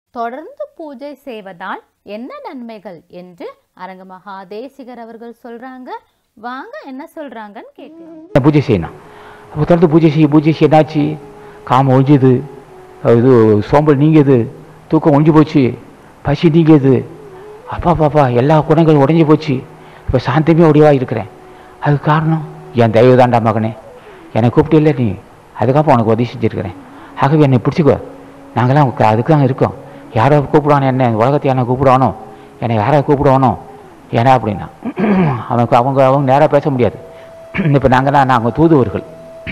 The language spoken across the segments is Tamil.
தொடர்ந்து பூஜை செய்வதால் என்ன நன்மைகள் என்று அரங்க மகாதேசிகர் அவர்கள் சொல்றாங்க வாங்க என்ன சொல்றாங்கன்னு கேட்கலாம் பூஜை செய்யணும் அப்போ தொடர்ந்து பூஜை செய்ய பூஜை செய்ய என்னாச்சு காமம் ஒழிஞ்சுது இது சோம்பல் நீங்கியது தூக்கம் ஒழிஞ்சு போச்சு பசி நீங்கியது அப்பா பாப்பா எல்லா குணங்களும் உடைஞ்சு போச்சு இப்போ சாந்தமே ஒடிவாக இருக்கிறேன் அதுக்கு காரணம் என் தயவு தாண்டா மகனே என்னை கூப்பிட்டு இல்லை நீ அதுக்கப்புறம் உனக்கு உதவி செஞ்சுருக்கிறேன் ஆகவே என்னை பிடிச்சிக்கோ நாங்களாம் உக்க- அதுக்கு தான் இருக்கோம் யாரோ கூப்பிடுவானோ என்ன உலகத்தை என்ன கூப்பிடுவானோ என்னை யாரோ கூப்பிடுவானோ ஏன்னா அப்படின்னா அவனுக்கு அவங்க அவங்க நேராக பேச முடியாது இப்போ நாங்கள்லாம் நாங்கள் தூதுவர்கள்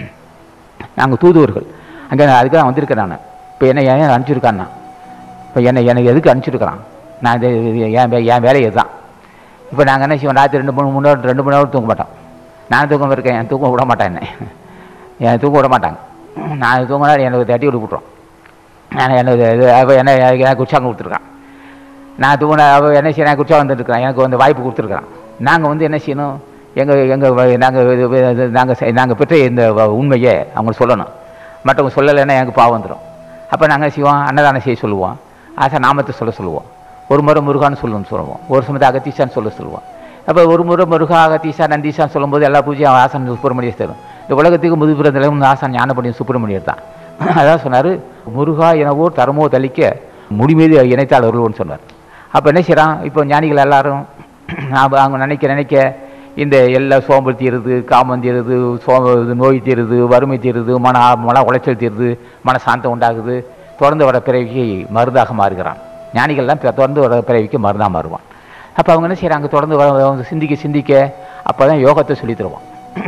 நாங்கள் தூதுவர்கள் அங்கே அதுக்கு தான் வந்திருக்கேன் நான் இப்போ என்ன ஏன் அனுப்பிச்சிருக்கான்னா இப்போ என்னை எனக்கு எதுக்கு அனுப்பிச்சிருக்கிறான் நான் இது இது என் வே- என் வேலை இதுதான் இப்போ நாங்கள் என்ன செய்வோம் ராத்திரி ரெண்டு மூணு மூணு நேரம் ரெண்டு மணி நேரம் தூங்க மாட்டோம் நான் தூக்கம் இருக்கேன் என் தூக்கம் விட மாட்டேன் என்ன என் தூக்கம் விட மாட்டாங்க நான் தூங்கினா எனக்கு தட்டி விட்டு விட்ருவோம் நான் எனக்கு இது அவ என்ன எனக்கு உற்சாகம் கொடுத்துருக்கான் நான் தூங்கின அவ என்ன செய்ய எனக்கு உற்சாகம் வந்துருக்கிறான் எனக்கு வந்து வாய்ப்பு கொடுத்துருக்குறான் நாங்கள் வந்து என்ன செய்யணும் எங்கள் எங்கள் நாங்கள் நாங்கள் நாங்கள் பெற்ற இந்த வ- உண்மையை அவங்களுக்கு சொல்லணும் மற்றவங்க சொல்லலைன்னா எனக்கு பாவம் வந்துடும் அப்போ நாங்கள் செய்வோம் அன்னதானம் செய்ய சொல்லுவோம் ஆசை நாமத்தை சொல்ல சொல்லுவோம் ஒரு முறை முருகான்னு சொல்லணும்னு சொல்லுவோம் ஒரு சமயத்தை அகத்தீசான்னு சொல்ல சொல்லுவோம் அப்போ ஒரு முறை முருகா அகத்தீசா நந்தீசான்னு சொல்லும்போது எல்லா பூஜையும் ஆசன் சுப்பிரமணியர் தரும் இந்த உலகத்துக்கு முதுபிறந்தலையும் ஆசான் ஞானப்படியும் சுப்பிரமணியர் தான் அதான் சொன்னார் முருகா எனவோ தரமோ தளிக்க முடிமீது இணைத்தாள் வருவோன்னு சொன்னார் அப்போ என்ன செய்கிறான் இப்போ ஞானிகள் எல்லாரும் நாம அவங்க நினைக்க நினைக்க இந்த எல்லா சோம்பல் தீருது காமம் தீருது சோ இது நோய் தீருது வறுமை தீருது மன மன உளைச்சல் தீருது மன சாந்தம் உண்டாகுது தொடர்ந்து வர பிறவிக்கு மருந்தாக மாறுகிறான் ஞானிகள்லாம் தொ- தொடர்ந்து வர பிறவிக்கு மருந்தாக மாறுவான் அப்போ அவங்க என்ன செய்கிறாங்க தொடர்ந்து வர வர சிந்திக்க சிந்திக்க அப்போ தான் யோகத்தை சொல்லித் தருவான்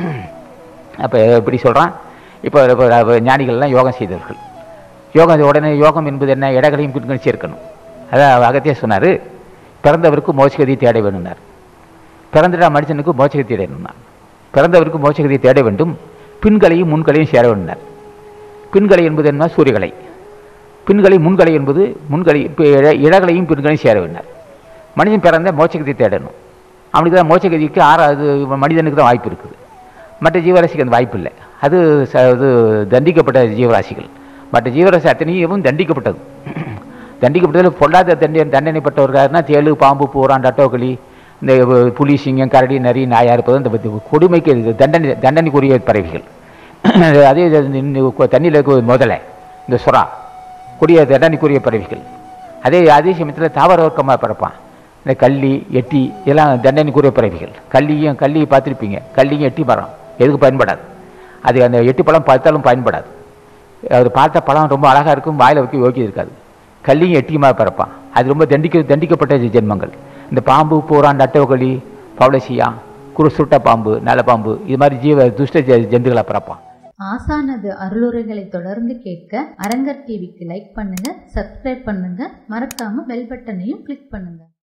அப்போ எப்படி சொல்கிறான் இப்போ இப்போ அப்ப ஞானிகள்லாம் யோகம் செய்தவர்கள் யோகம் உடனே யோகம் என்பது என்ன இடங்களையும் பின்கணி சேர்க்கணும் அதான் அகத்திய சொன்னார் பிறந்தவருக்கு மோட்சகதியை தேட வேணும்னார் பிறந்துட்டா மனுஷனுக்கு மோட்சகதி தேட வேணும்னார் பிறந்தவருக்கு மோட்சகதியை தேட வேண்டும் பின்களையும் முன்களையும் சேர வேண்டும்னார் பின்கலை என்பது என்ன சூரியகலை பின்கலை முன்கலை என்பது முன்கலை இப்போ இட- இடகளையும் பின்களையும் சேர வேண்டார் மனிதன் பிறந்த மோட்சகதி தேடணும் அவனுக்கு தான் மோட்சகதிக்கு ஆறாவது மனிதனுக்கு தான் வாய்ப்பு இருக்குது மற்ற ஜீவராசிக்கு அந்த வாய்ப்பு இல்லை அது ச இது தண்டிக்கப்பட்ட ஜீவராசிகள் மற்ற ஜீவராசி அத்தனையும் தண்டிக்கப்பட்டது தண்டிக்கப்பட்டதில் பொல்லாத தண்டனை தண்டனைப்பட்டவர்கள்னா தேளு பாம்பு பூரான் டட்டோக்களி இந்த புலி சிங்கம் கரடி நரி நாயா இருப்பது இந்த பத்தி- கொடுமைக்கு இது தண்டனை தண்டனைக்குரிய பறவைகள் அதே தண்ணியில் இருக்க முதலை இந்த சுறா கொடிய தண்டனைக்குரிய பறவைகள் அதே அதே சமயத்தில் தாவர வர்க்கமாக பிறப்பான் இந்த கள்ளி எட்டி இதெல்லாம் தண்டனைக்குரிய பறவைகள் கள்ளியும் கள்ளியை பார்த்துருப்பீங்க கள்ளியும் எட்டி மரம் எதுக்கு பயன்படாது அது அந்த எட்டி பழம் பார்த்தாலும் பயன்படாது அது பார்த்த பழம் ரொம்ப அழகாக இருக்கும் வாயில் வைக்க யோக்கியம் இருக்காது கள்ளியும் எட்டியுமாக பிறப்பான் அது ரொம்ப தண்டிக்க தண்டிக்கப்பட்ட ஜென்மங்கள் இந்த பாம்பு பூரான் நட்டவகளி பவளசியா குரு சுட்ட பாம்பு நல்ல பாம்பு இது மாதிரி ஜீவ துஷ்ட ஜ- ஜந்துகளா பிறப்பான் ஆசானது அருளுரைகளை தொடர்ந்து கேட்க அரங்கர் டிவிக்கு லைக் பண்ணுங்க சப்ஸ்கிரைப் பண்ணுங்க மறக்காம பெல் பட்டனையும் கிளிக் பண்ணுங்க